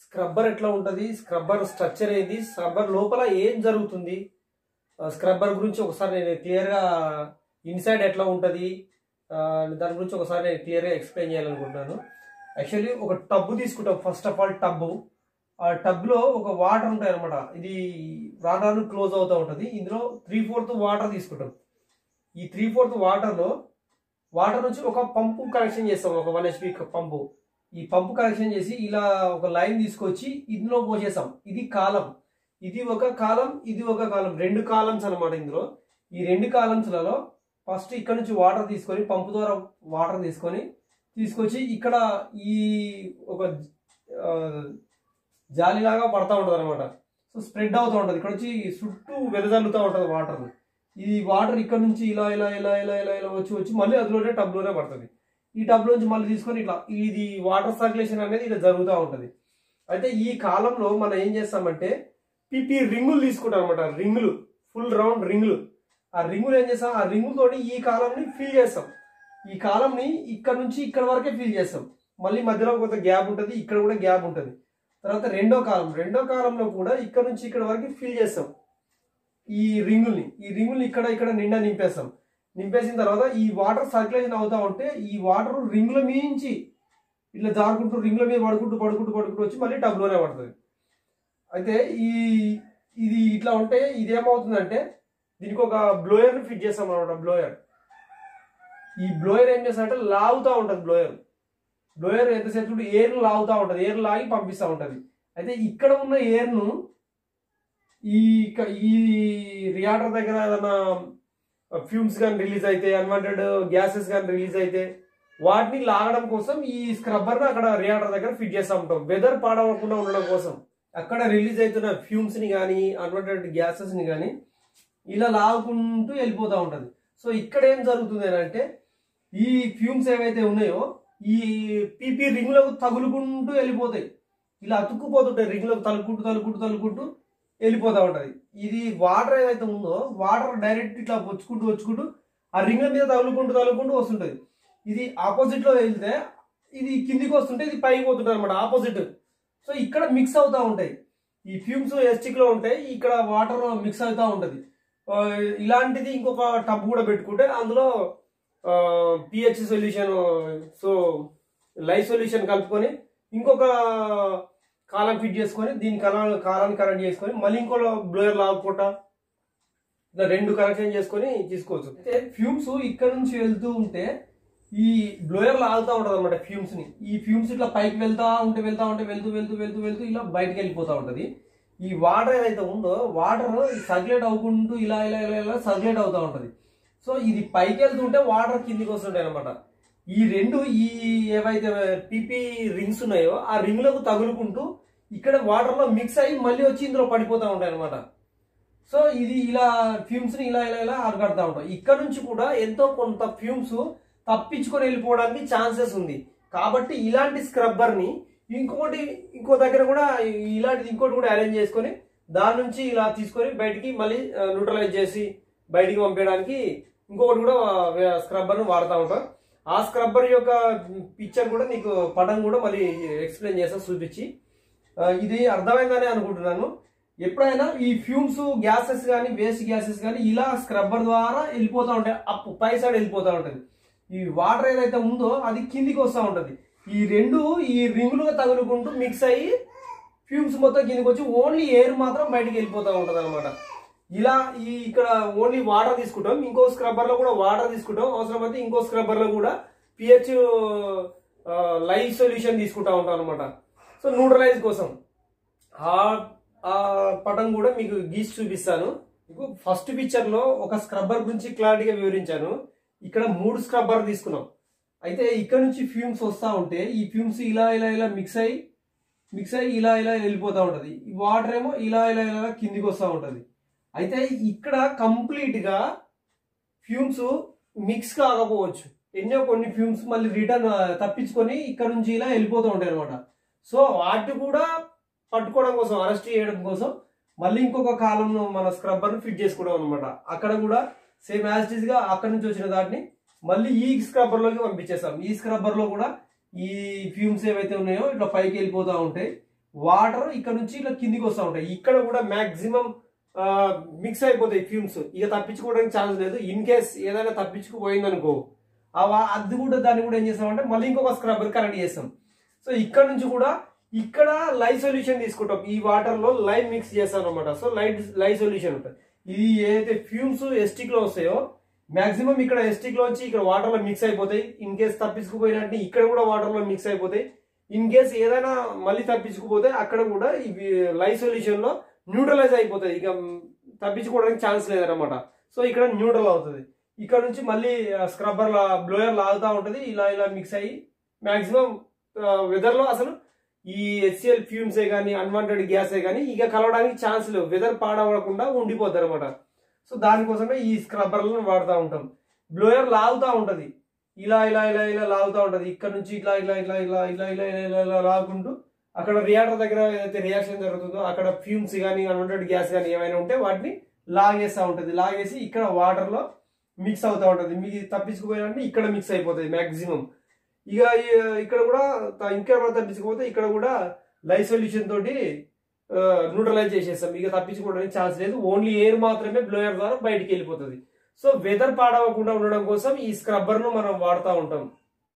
scrubber ఎట్లా ఉంటుంది scrubber structure ఏంది స్క్రబ్బర్ లోపల ఏం జరుగుతుంది స్క్రబ్బర్ గురించి ఒకసారి నేను క్లియర్గా ఇన్సైడ్ ఎట్లా ఉంటుంది దాని గురించి ఒకసారి నేను క్లియర్గా ఎక్స్ప్లెయిన్ చేయాలనుకుంటున్నాను యాక్చువల్లీ ఒక టబ్బు తీసుకుంటాం ఫస్ట్ ఆఫ్ ఆల్ టబ్బు ఆ టబ్లో ఒక వాటర్ ఉంటాయి అనమాట ఇది రాను రాను క్లోజ్ అవుతూ ఉంటుంది ఇందులో త్రీ ఫోర్త్ వాటర్ తీసుకుంటాం ఈ త్రీ ఫోర్త్ వాటర్లో వాటర్ నుంచి ఒక పంపు కనెక్షన్ చేస్తాం ఒక వన్ హెచ్పి పంపు ఈ పంపు కనెక్షన్ చేసి ఇలా ఒక లైన్ తీసుకొచ్చి ఇందులో పోసేసాం ఇది కాలం ఇది ఒక కాలం ఇది ఒక కాలం రెండు కాలమ్స్ అన్నమాట ఇందులో ఈ రెండు కాలమ్స్లలో ఫస్ట్ ఇక్కడ నుంచి వాటర్ తీసుకొని పంపు ద్వారా వాటర్ తీసుకొని తీసుకొచ్చి ఇక్కడ ఈ ఒక ఆ, జాలిలాగా పడతా ఉంటుంది అనమాట సో స్ప్రెడ్ అవుతూ ఉంటుంది ఇక్కడ వచ్చి చుట్టూ వెదజల్లుతూ ఉంటుంది వాటర్ ఈ వాటర్ ఇక్కడ నుంచి ఇలా ఇలా ఇలా ఇలా ఇలా ఇలా వచ్చి వచ్చి మళ్ళీ అందులోనే టబ్లోనే పడుతుంది ఈ టబ్ నుంచి మళ్ళీ తీసుకొని ఇట్లా ఇది వాటర్ సర్క్యులేషన్ అనేది ఇలా జరుగుతూ ఉంటుంది అయితే ఈ కాలంలో మనం ఏం చేస్తామంటే పిపి రింగులు తీసుకుంటాం అనమాట రింగులు ఫుల్ రౌండ్ రింగులు ఆ రింగులు ఏం చేస్తాం ఆ రింగులతోటి ఈ కాలంని ఫిల్ చేస్తాం ఈ కాలంని ఇక్కడ నుంచి ఇక్కడ వరకే ఫిల్ చేస్తాం మళ్ళీ మధ్యలో కొంత గ్యాప్ ఉంటుంది ఇక్కడ కూడా గ్యాప్ ఉంటుంది తర్వాత రెండో కాలం రెండో కాలంలో కూడా ఇక్కడ నుంచి ఇక్కడ వరకు ఫిల్ చేస్తాం ఈ రింగుల్ని ఈ రింగుల్ని ఇక్కడ ఇక్కడ నిండా నింపేస్తాం నింపేసిన తర్వాత ఈ వాటర్ సర్క్యులేషన్ అవుతా ఉంటే ఈ వాటర్ రింగుల మించి ఇట్లా జారుకుంటూ రింగుల మీద పడుకుంటూ పడుకుంటూ పడుకుంటూ వచ్చి మళ్ళీ టబ్లోనే పడుతుంది అయితే ఈ ఇది ఇట్లా ఉంటే ఇది ఏమవుతుందంటే దీనికి ఒక బ్లోయర్ని ఫిట్ చేస్తాం అనమాట బ్లోయర్ ఈ బ్లోయర్ ఏం చేస్తామంటే లాగుతూ ఉంటుంది బ్లోయర్ బ్లోయర్ ఎంతసేపు ఎయిర్ లాగుతూ ఉంటుంది ఎయిర్ లాగి పంపిస్తూ ఉంటుంది అయితే ఇక్కడ ఉన్న ఎయిర్ను ఈ క- ఈ రియాక్టర్ దగ్గర ఏదైనా ఫ్యూమ్స్ కానీ రిలీజ్ అయితే అన్వాంటెడ్ గ్యాసెస్ కానీ రిలీజ్ అయితే వాటిని లాగడం కోసం ఈ స్క్రబ్బర్ అక్కడ రియాక్టర్ దగ్గర ఫిట్ చేస్తూ ఉంటాం వెదర్ పాడవకుండా ఉండడం కోసం అక్కడ రిలీజ్ అవుతున్న ఫ్యూమ్స్ ని కానీ అన్వాంటెడ్ గ్యాసెస్ ని కానీ ఇలా లాగుకుంటూ వెళ్ళిపోతూ ఉంటుంది సో ఇక్కడ ఏం జరుగుతుంది అని అంటే ఈ ఫ్యూమ్స్ ఏవైతే ఉన్నాయో ఈ పీపీ రింగులకు తగులుకుంటూ వెళ్ళిపోతాయి ఇలా అతుక్కుపోతుంటాయి రింగులకు తలుకుంటూ తలుకుంటూ తలుకుంటూ వెళ్ళిపోతూ ఉంటది ఇది వాటర్ ఏదైతే ఉందో వాటర్ డైరెక్ట్ ఇట్లా వచ్చుకుంటూ వచ్చుకుంటూ ఆ రింగుల మీద తగులుకుంటూ తగులుకుంటూ వస్తుంటది ఇది ఆపోజిట్ లో వెళ్తే ఇది కిందికి వస్తుంటే ఇది పైకి పోతుంటది అనమాట ఆపోజిట్ సో ఇక్కడ మిక్స్ అవుతా ఉంటాయి ఈ ఫ్యూమ్స్ ఎస్టిక్ లో ఉంటాయి ఇక్కడ వాటర్ మిక్స్ అవుతా ఉంటది ఆ, ఇలాంటిది ఇంకొక టబ్ కూడా పెట్టుకుంటే అందులో pH solution so life solution కలుపుకొని ఇంకొక కాలం ఫిట్ చేసుకొని దీని కాలం కాలాన్ని కనెక్ట్ చేసుకొని మళ్ళీ ఇంకో బ్లోయర్ లాగకుండా ఇలా రెండు కనెక్షన్ చేసుకొని తీసుకోవచ్చు అయితే ఫ్యూమ్స్ ఇక్కడ నుంచి వెళ్తూ ఉంటే ఈ బ్లోయర్ లాగుతూ ఉంటది అనమాట ఫ్యూమ్స్ ని ఈ ఫ్యూమ్స్ ఇట్లా పైకి వెళ్తా ఉంటే వెళ్తా ఉంటే వెళ్తూ వెళ్తూ వెళ్తూ వెళ్తూ ఇలా బయటకు వెళ్ళిపోతా ఉంటది ఈ వాటర్ ఏదైతే ఉందో వాటర్ సర్క్యులేట్ అవ్వకుంటూ ఇలా ఇలా ఇలా ఇలా సర్క్యులేట్ అవుతా ఉంటది సో ఇది పైకి వెళ్తుంటే వాటర్ కిందికి వస్తుంటాయి అనమాట ఈ రెండు ఈ ఏవైతే పిపి రింగ్స్ ఉన్నాయో ఆ రింగ్లకు తగులుకుంటూ ఇక్కడ వాటర్ లో మిక్స్ అయ్యి మళ్ళీ వచ్చి ఇందులో పడిపోతా ఉంటాయి అనమాట సో ఇది ఇలా ఫ్యూమ్స్ ని ఇలా ఇలా ఇలా అరగడతా ఉంటాం ఇక్కడ నుంచి కూడా ఎంతో కొంత ఫ్యూమ్స్ తప్పించుకొని వెళ్ళిపోవడానికి ఛాన్సెస్ ఉంది కాబట్టి ఇలాంటి స్క్రబ్బర్ ని ఇంకొకటి ఇంకో దగ్గర కూడా ఇలాంటిది ఇంకోటి కూడా అరేంజ్ చేసుకొని దాని నుంచి ఇలా తీసుకొని బయటికి మళ్ళీ న్యూట్రలైజ్ చేసి బయటికి పంపించడానికి ఇంకొకటి కూడా స్క్రబ్బర్ ను వాడుతూ ఉంటాం ఆ స్క్రబ్బర్ యొక్క పిక్చర్ కూడా నీకు పటం కూడా మళ్ళీ ఎక్స్ప్లెయిన్ చేస్తా చూపించి ఆ, ఇది అర్థమైందని అనుకుంటున్నాను ఎప్పుడైనా ఈ ఫ్యూమ్స్ గ్యాసెస్ కానీ వేస్ట్ గ్యాసెస్ కానీ ఇలా స్క్రబ్బర్ ద్వారా వెళ్ళిపోతూ ఉంటాయి అప్ పై సైడ్ వెళ్ళిపోతూ ఉంటుంది ఈ వాటర్ ఏదైతే ఉందో అది కిందికి వస్తూ ఉంటుంది ఈ రెండు ఈ రింగులుగా తగులుకుంటూ మిక్స్ అయ్యి ఫ్యూమ్స్ మొత్తం కిందికి వచ్చి ఓన్లీ ఎయిర్ మాత్రం బయటికి వెళ్ళిపోతూ ఉంటుంది అనమాట ఇలా ఈ ఇక్కడ ఓన్లీ వాటర్ తీసుకుంటాం ఇంకో స్క్రబ్బర్ లో కూడా వాటర్ తీసుకుంటాం అవసరమైతే ఇంకో స్క్రబ్బర్ లో కూడా పిహెచ్ లైవ్ సొల్యూషన్ తీసుకుంటా ఉంటాం అనమాట సో న్యూట్రలైజ్ కోసం ఆ ఆ పటం కూడా మీకు గీసి చూపిస్తాను మీకు ఫస్ట్ పిక్చర్ లో ఒక స్క్రబ్బర్ గురించి క్లారిటీగా వివరించాను ఇక్కడ మూడు స్క్రబ్బర్ తీసుకున్నాం అయితే ఇక్కడ నుంచి ఫ్యూమ్స్ వస్తూ ఉంటే ఈ ఫ్యూమ్స్ ఇలా ఇలా ఇలా మిక్స్ అయ్యి మిక్స్ అయ్యి ఇలా ఇలా వెళ్ళిపోతూ ఉంటది ఈ వాటర్ ఏమో ఇలా ఇలా ఇలా ఇలా కిందికి వస్తూ ఉంటది అయితే ఇక్కడ కంప్లీట్ గా ఫ్యూమ్స్ మిక్స్ కాకపోవచ్చు ఎన్నో కొన్ని ఫ్యూమ్స్ మళ్ళీ రిటర్న్ తప్పించుకొని ఇక్కడ నుంచి ఇలా వెళ్ళిపోతూ ఉంటాయి అనమాట సో వాటి కూడా పట్టుకోవడం కోసం అరెస్ట్ చేయడం కోసం మళ్ళీ ఇంకొక కాలంలో మన స్క్రబ్బర్ ఫిట్ చేసుకోవడం అనమాట అక్కడ కూడా సేమ్ యాజ్ గా అక్కడ నుంచి వచ్చిన దాటిని మళ్ళీ ఈ స్క్రబ్బర్ లోకి పంపించేస్తాం ఈ స్క్రబ్బర్ లో కూడా ఈ ఫ్యూమ్స్ ఏవైతే ఉన్నాయో ఇట్లా పైకి వెళ్ళిపోతూ ఉంటాయి వాటర్ ఇక్కడ నుంచి ఇలా కిందికి వస్తూ ఉంటాయి ఇక్కడ కూడా మాక్సిమం మిక్స్ అయిపోతాయి ఫ్యూమ్స్ ఇక తప్పించుకోవడానికి ఛాన్స్ లేదు ఇన్ కేస్ ఏదైనా తప్పించుకుపోయింది అనుకో ఆ వా- అది కూడా దాన్ని కూడా ఏం చేస్తామంటే మళ్ళీ ఇంకొక స్క్రబ్బర్ కనెక్ట్ చేస్తాం సో ఇక్కడ నుంచి కూడా ఇక్కడ లై సొల్యూషన్ తీసుకుంటాం ఈ వాటర్ లో లైమ్ మిక్స్ చేస్తాం అనమాట సో లైట్ లై సొల్యూషన్ ఉంటుంది ఇది ఏదైతే ఫ్యూమ్స్ ఎస్టిక్ లో వస్తాయో మాక్సిమం ఇక్కడ ఎస్టిక్ లోంచి ఇక్కడ వాటర్ లో మిక్స్ అయిపోతాయి ఇన్ కేస్ తప్పించుకుపోయినట్టు ఇక్కడ కూడా వాటర్ లో మిక్స్ అయిపోతాయి ఇన్ కేస్ ఏదైనా మళ్ళీ తప్పించుకుపోతే అక్కడ కూడా ఇవి లై సొల్యూషన్ లో న్యూట్రలైజ్ అయిపోతుంది ఇక తప్పించుకోవడానికి ఛాన్స్ లేదనమాట సో ఇక్కడ న్యూట్రల్ అవుతుంది ఇక్కడ నుంచి మళ్ళీ స్క్రబ్బర్ బ్లోయర్ లాగుతూ ఉంటుంది ఇలా ఇలా మిక్స్ అయ్యి మాక్సిమం వెదర్ లో అసలు ఈ హెచ్సిఎల్ ఫ్యూమ్సే కానీ అన్వాంటెడ్ గ్యాసే కానీ ఇక కలవడానికి ఛాన్స్ లేవు వెదర్ పాడవకుండా ఉండిపోద్ది అనమాట సో దానికోసమే ఈ స్క్రబ్బర్లను వాడుతూ ఉంటాం బ్లోయర్ లాగుతూ ఉంటది ఇలా ఇలా ఇలా ఇలా లాగుతూ ఉంటది ఇక్కడ నుంచి ఇట్లా ఇలా ఇలా ఇలా ఇలా ఇలా ఇలా ఇలా ఇలా లాగుకుంటూ అక్కడ రియాక్టర్ దగ్గర ఏదైతే రియాక్షన్ జరుగుతుందో అక్కడ ఫ్యూమ్స్ కానీ అన్వాంటెడ్ గ్యాస్ కానీ ఏమైనా ఉంటే వాటిని లాగేస్తూ ఉంటది లాగేసి ఇక్కడ వాటర్ లో మిక్స్ అవుతూ ఉంటది మీకు తప్పించుకుపోయాలంటే ఇక్కడ మిక్స్ అయిపోతుంది మాక్సిమం ఇక ఈ- ఇక్కడ కూడా త- ఇంకా ఏమైనా తప్పించుకోకపోతే ఇక్కడ కూడా లైఫ్ సొల్యూషన్ తోటి న్యూట్రలైజ్ చేసేస్తాం ఇక తప్పించుకోవడానికి ఛాన్స్ లేదు ఓన్లీ ఎయిర్ మాత్రమే బ్లోయర్ ద్వారా బయటికి వెళ్ళిపోతుంది సో వెదర్ పాడవకుండా ఉండడం కోసం ఈ స్క్రబ్బర్ ను మనం వాడుతూ ఉంటాం